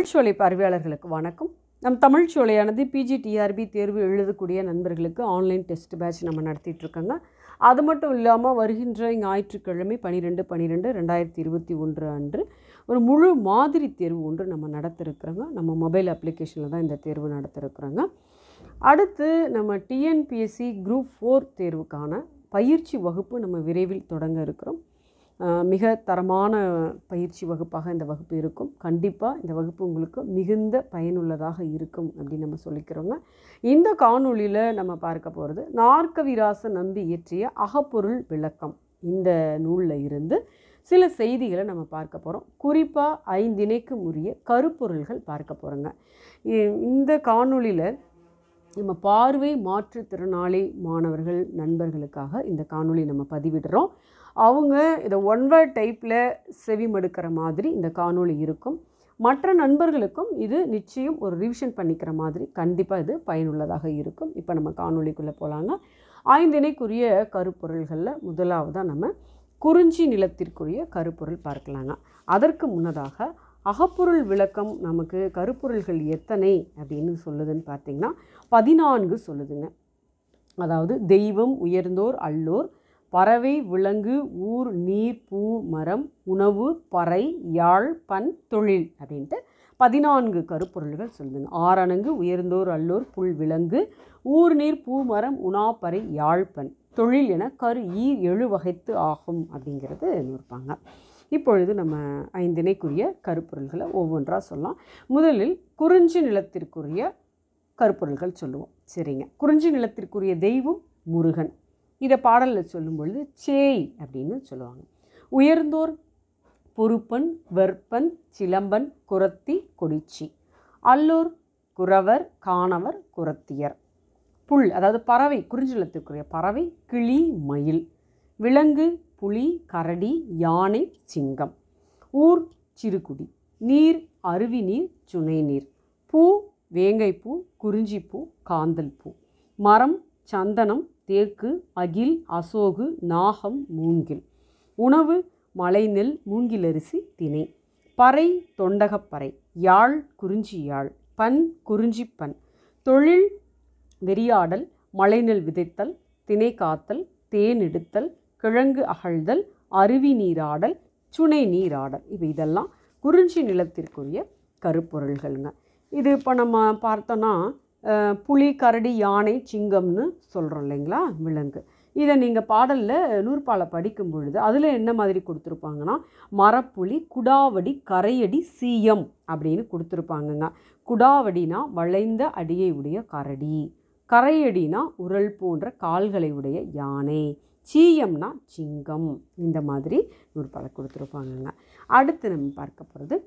தமிழ்ச்சோலை பார்வையாளர்களுக்கு வணக்கம் நம் தமிழ்ச்சோலையானது பிஜிடிஆர்பி தேர்வு எழுதக்கூடிய நண்பர்களுக்கு ஆன்லைன் டெஸ்ட் பேட்ச் நம்ம நடத்திட்டு இருக்கோங்க அது மட்டும் இல்லாமல் வருகின்ற ஞாயிற்றுக்கிழமை பன்னிரெண்டு பன்னிரெண்டு ரெண்டாயிரத்தி இருபத்தி ஒன்று அன்று ஒரு முழு மாதிரி தேர்வு ஒன்று நம்ம நடத்திருக்கிறோங்க நம்ம மொபைல் அப்ளிகேஷனில் தான் இந்த தேர்வு நடத்திருக்கிறோங்க அடுத்து நம்ம டிஎன்பிஎஸ்சி குரூப் ஃபோர் தேர்வுக்கான பயிற்சி வகுப்பு நம்ம விரைவில் தொடங்க இருக்கிறோம் அஹ் மிக தரமான பயிற்சி வகுப்பாக இந்த வகுப்பு இருக்கும் கண்டிப்பாக இந்த வகுப்பு உங்களுக்கு மிகுந்த பயனுள்ளதாக இருக்கும் அப்படின்னு நம்ம சொல்லிக்கிறோங்க இந்த காணொளியில் நம்ம பார்க்க போகிறது நாற்கவிராச நம்பி இயற்றிய அகப்பொருள் விளக்கம் இந்த நூலில் இருந்து சில செய்திகளை நம்ம பார்க்க போகிறோம் குறிப்பாக ஐந்திணைக்கு உரிய கருப்பொருள்கள் பார்க்க போகிறோங்க இந்த காணொளியில் நம்ம பார்வை மாற்றுத்திறனாளி மாணவர்கள் நண்பர்களுக்காக இந்த காணொளி நம்ம பதிவிடுறோம் அவங்க இதை ஒன் வேர்ட் டைப்பில் செவிமடுக்கிற மாதிரி இந்த காணொளி இருக்கும் மற்ற நண்பர்களுக்கும் இது நிச்சயம் ஒரு ரிவிஷன் பண்ணிக்கிற மாதிரி கண்டிப்பாக இது பயனுள்ளதாக இருக்கும் இப்போ நம்ம காணொளிக்குள்ளே போகலாங்க ஐந்திணைக்குரிய கருப்பொருள்களில் முதலாவதாக நம்ம குறிஞ்சி நிலத்திற்குரிய கருப்பொருள் பார்க்கலாங்க அதற்கு முன்னதாக அகப்பொருள் விளக்கம் நமக்கு கருப்பொருள்கள் எத்தனை அப்படின்னு சொல்லுதுன்னு பார்த்தீங்கன்னா பதினான்கு சொல்லுதுங்க அதாவது தெய்வம் உயர்ந்தோர் அல்லோர் பறவை விலங்கு ஊர் நீர் பூ மரம் உணவு பறை யாழ் பண் தொழில் அப்படின்ட்டு பதினான்கு கருப்பொருள்கள் சொல்லுதுங்க ஆரணங்கு உயர்ந்தோர் அல்லோர் புல் விலங்கு ஊர் நீர் பூ மரம் உணா பறை யாழ்பண் தொழில் என கரு ஈர் எழு வகைத்து ஆகும் அப்படிங்கிறது நிற்பாங்க இப்பொழுது நம்ம ஐந்திணைக்குரிய கருப்பொருள்களை ஒவ்வொன்றாக சொல்லலாம் முதலில் குறிஞ்சி நிலத்திற்குரிய கருப்பொருள்கள் சொல்லுவோம் சரிங்க குறிஞ்சி நிலத்திற்குரிய தெய்வம் முருகன் இதை பாடலில் சொல்லும் பொழுது சேய் அப்படின்னு சொல்லுவாங்க உயர்ந்தோர் பொறுப்பன் வெற்பன் சிலம்பன் குரத்தி கொடிச்சி அல்லோர் குறவர் காணவர் குரத்தியர் புல் அதாவது பறவை குறிஞ்சி நிலத்திற்குரிய பறவை கிளி மயில் விலங்கு புலி கரடி யானை சிங்கம் ஊர் சிறுகுடி நீர் அருவி நீர் சுனை நீர் பூ வேங்கைப்பூ குறிஞ்சிப்பூ காந்தல் பூ மரம் சந்தனம் தேக்கு அகில் அசோகு நாகம் மூங்கில் உணவு மலைநெல் மூங்கிலரிசி திணை பறை தொண்டகப்பறை யாழ் குறிஞ்சி யாழ் பண் குறிஞ்சிப்பண் தொழில் வெறியாடல் மலைநெல் விதைத்தல் திணை காத்தல் தேன் எடுத்தல் கிழங்கு அகழ்தல் அருவி நீராடல் சுனை நீராடல் இப்போ இதெல்லாம் குறிஞ்சி நிலத்திற்குரிய கருப்பொருள்கள்ங்க இது இப்போ நம்ம பார்த்தோன்னா அஹ், புலி கரடி யானை சிங்கம்னு சொல்கிறோம் இல்லைங்களா விலங்கு இதை நீங்கள் பாடலில் நூற்பாலை படிக்கும் பொழுது அதில் என்ன மாதிரி கொடுத்துருப்பாங்கன்னா மரப்புலி குடாவடி கரையடி சீயம் அப்படின்னு கொடுத்துருப்பாங்கங்க குடாவடினா வளைந்த அடியை உடைய கரடி கரையடினா உரல் போன்ற கால்களை உடைய யானை சீயம்னா சிங்கம் இந்த மாதிரி நூற்பாலை கொடுத்துருப்பாங்கங்க அடுத்து நம்ம பார்க்க போகிறது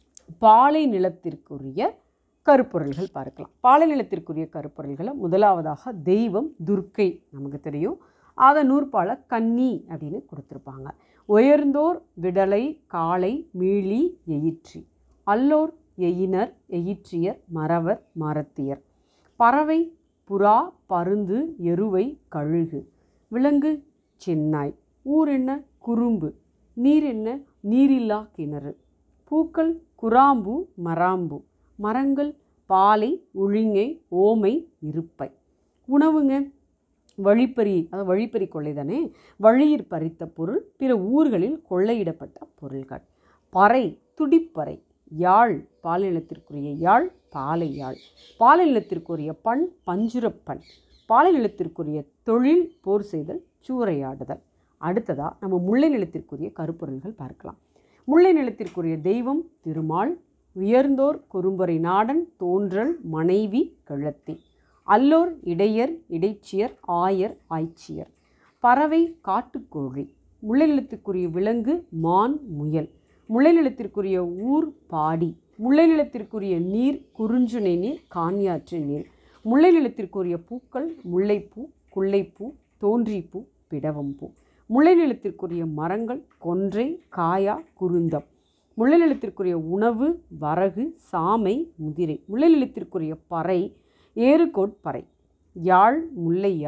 பாலை நிலத்திற்குரிய கருப்பொருள்கள் பார்க்கலாம் பாலை நிலத்திற்குரிய கருப்பொருள்களை முதலாவதாக தெய்வம் துர்க்கை நமக்கு தெரியும் அதை நூற்பால கன்னி அப்படின்னு கொடுத்துருப்பாங்க உயர்ந்தோர் விடலை காளை மீளி எயிற்றி அல்லோர் எயினர் எயிற்றியர் மறவர் மரத்தியர் பறவை புறா பருந்து எருவை கழுகு விலங்கு சென்னாய் ஊர் என்ன குறும்பு நீர் என்ன நீரில்லா கிணறு பூக்கள் குராம்பு மராம்பு மரங்கள் பாலை உழிங்கை ஓமை இருப்பை உணவுங்க வழிப்பறி அதாவது வழிப்பறி கொள்ளை தானே வழியிற் பறித்த பொருள் பிற ஊர்களில் கொள்ளையிடப்பட்ட பொருள்கள் பறை துடிப்பறை யாழ் பாலினத்திற்குரிய யாழ் பாலை யாழ் பாலினத்திற்குரிய பண் பஞ்சுரப்பண் பாலினத்திற்குரிய தொழில் போர் செய்தல் சூறையாடுதல் அடுத்ததாக நம்ம முல்லை நிலத்திற்குரிய கருப்பொருள்கள் பார்க்கலாம் முல்லை நிலத்திற்குரிய தெய்வம் திருமால் உயர்ந்தோர் குறும்பொறை நாடன் தோன்றல் மனைவி கிழத்தி அல்லோர் இடையர் இடைச்சியர் ஆயர் ஆய்ச்சியர் பறவை காட்டுக்கோழி முல்லை நிலத்திற்குரிய விலங்கு மான் முயல் முல்லை நிலத்திற்குரிய ஊர் பாடி முல்லை நிலத்திற்குரிய நீர் குறுஞ்சுனை நீர் கான்யாற்று நீர் முல்லை நிலத்திற்குரிய பூக்கள் முல்லைப்பூ குள்ளைப்பூ தோன்றிப்பூ பிடவம்பூ முல்லை நிலத்திற்குரிய மரங்கள் கொன்றை காயா குருந்தம் முல்லை நிலத்திற்குரிய உணவு வரகு சாமை முதிரை முல்லை நிலத்திற்குரிய பறை ஏறுகோட் பறை யாழ் முல்லை யாழ்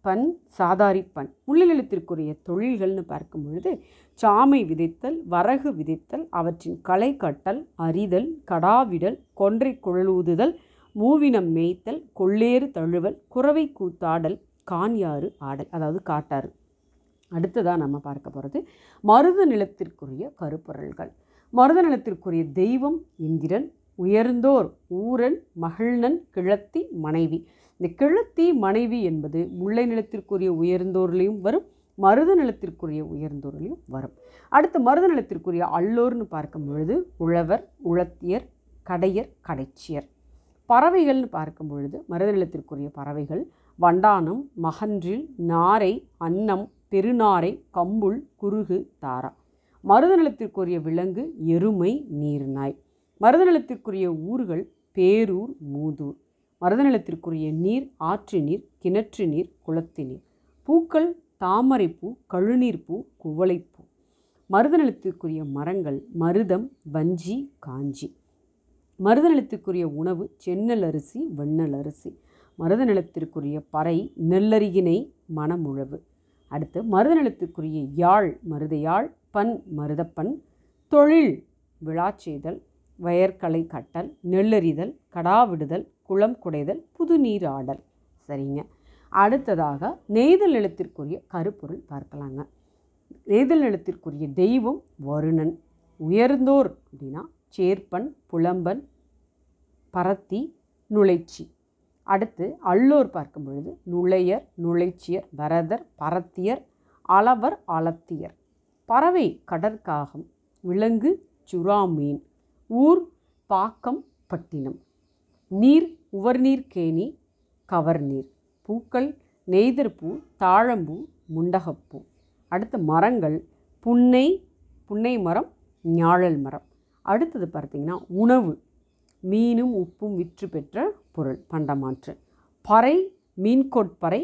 பண் சாதாரி பண் முள்ளிலெழுத்திற்குரிய தொழில்கள்னு பார்க்கும் பொழுது சாமை விதைத்தல் வரகு விதைத்தல் அவற்றின் களை கட்டல் அறிதல் கடாவிடல் கொன்றை குழலூதுதல் மூவினம் மேய்த்தல் கொள்ளேறு தழுவல் குறவை கூத்தாடல் கான்யாறு ஆடல் அதாவது காட்டாறு அடுத்ததாக நம்ம பார்க்க போகிறது மருத நிலத்திற்குரிய கருப்பொருள்கள் மருத நிலத்திற்குரிய தெய்வம் இந்திரன் உயர்ந்தோர் ஊரன் மகிழ்நன் கிழத்தி மனைவி இந்த கிழத்தி மனைவி என்பது முல்லை நிலத்திற்குரிய உயர்ந்தோர்லேயும் வரும் மருத நிலத்திற்குரிய உயர்ந்தோர்லேயும் வரும் அடுத்து மருத நிலத்திற்குரிய அல்லோர்னு பார்க்கும் பொழுது உழவர் உழத்தியர் கடையர் கடைச்சியர் பறவைகள்னு பார்க்கும் பொழுது மருத நிலத்திற்குரிய பறவைகள் வண்டானம் மகன்றில் நாரை அன்னம் பெருநாரை கம்புள் குருகு தாரா மருத நிலத்திற்குரிய விலங்கு எருமை நீர்நாய் மருத நிலத்திற்குரிய ஊர்கள் பேரூர் மூதூர் மருத நிலத்திற்குரிய நீர் ஆற்று நீர் கிணற்று நீர் குளத்து நீர் பூக்கள் தாமரைப்பூ கழுநீர்ப்பூ குவளைப்பூ மருத நிலத்திற்குரிய மரங்கள் மருதம் வஞ்சி காஞ்சி மருத நிலத்திற்குரிய உணவு சென்னல் அரிசி வெண்ணல் அரிசி மருத நிலத்திற்குரிய பறை நெல்லரியினை மணமுழவு அடுத்து மருத நிலத்திற்குரிய யாழ் மருத யாழ் பண் மருதப்பண் தொழில் விழாச்செய்தல் வயற்கலை கட்டல் நெல்லறிதல் கடாவிடுதல் குளம் குடைதல் புதுநீர் ஆடல் சரிங்க அடுத்ததாக நெய்தல் நிலத்திற்குரிய கருப்பொருள் பார்க்கலாங்க நெய்தல் நிலத்திற்குரிய தெய்வம் வருணன் உயர்ந்தோர் அப்படின்னா சேர்ப்பன் புலம்பன் பரத்தி நுழைச்சி அடுத்து அல்லோர் பார்க்கும் பொழுது நுழையர் நுழைச்சியர் வரதர் பரத்தியர் அளவர் அளத்தியர் பறவை கடற்காகம் விலங்கு சுறாமீன் ஊர் பாக்கம் பட்டினம் நீர் உவர்நீர் கேணி கவர்நீர் பூக்கள் நெய்தற்பூ தாழம்பூ முண்டகப்பூ அடுத்த மரங்கள் புன்னை புன்னை மரம் ஞாழல் மரம் அடுத்தது பார்த்திங்கன்னா உணவு மீனும் உப்பும் விற்று பெற்ற பொருள் பண்டமாற்று பறை மீன்கொட்பறை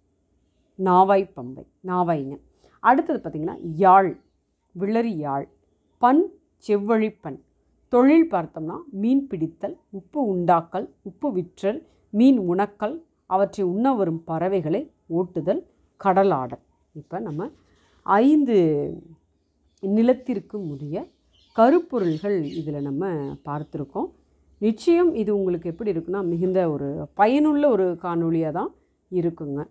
நாவாய் பம்பை நாவாய்ங்க அடுத்தது பார்த்திங்கன்னா யாழ் விளரி யாழ் பண் செவ்வழிப்பண் தொழில் பார்த்தோம்னா மீன் பிடித்தல் உப்பு உண்டாக்கல் உப்பு விற்றல் மீன் உணக்கல் அவற்றை உண்ண வரும் பறவைகளை ஓட்டுதல் கடலாடல் இப்போ நம்ம ஐந்து நிலத்திற்கு உரிய கருப்பொருள்கள் இதில் நம்ம பார்த்துருக்கோம் நிச்சயம் இது உங்களுக்கு எப்படி இருக்குன்னா மிகுந்த ஒரு பயனுள்ள ஒரு காணொளியாக தான் இருக்குங்க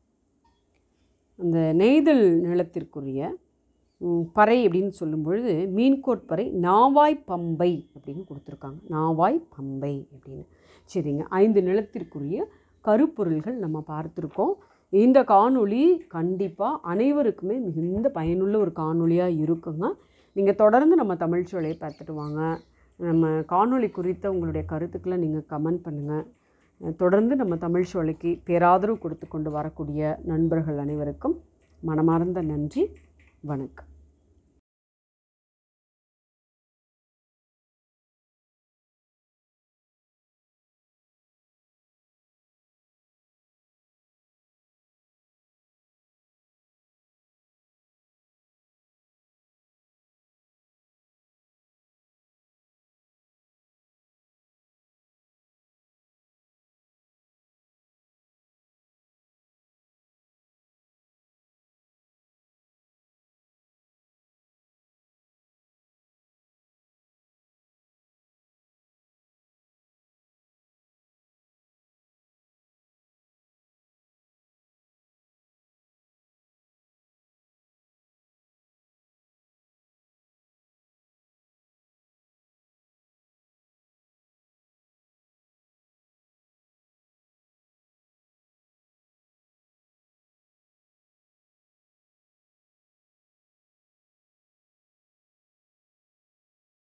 அந்த நெய்தல் நிலத்திற்குரிய ம், பறை அப்படின்னு சொல்லும் பொழுது மீன்கோட் பறை நாவாய் பம்பை அப்படின்னு கொடுத்துருக்காங்க நாவாய் பம்பை அப்படின்னு சரிங்க ஐந்து நிலத்திற்குரிய கருப்பொருள்கள் நம்ம பார்த்துருக்கோம் இந்த காணொளி கண்டிப்பாக அனைவருக்குமே மிகுந்த பயனுள்ள ஒரு காணொளியாக இருக்குங்க நீங்கள் தொடர்ந்து நம்ம தமிழ் சோலையை பார்த்துட்டு வாங்க நம்ம காணொளி குறித்த உங்களுடைய கருத்துக்களை நீங்கள் கமெண்ட் பண்ணுங்கள் தொடர்ந்து நம்ம தமிழ் சோலைக்கு பேராதரவு கொடுத்து கொண்டு வரக்கூடிய நண்பர்கள் அனைவருக்கும் மனமார்ந்த நன்றி வணக்கம்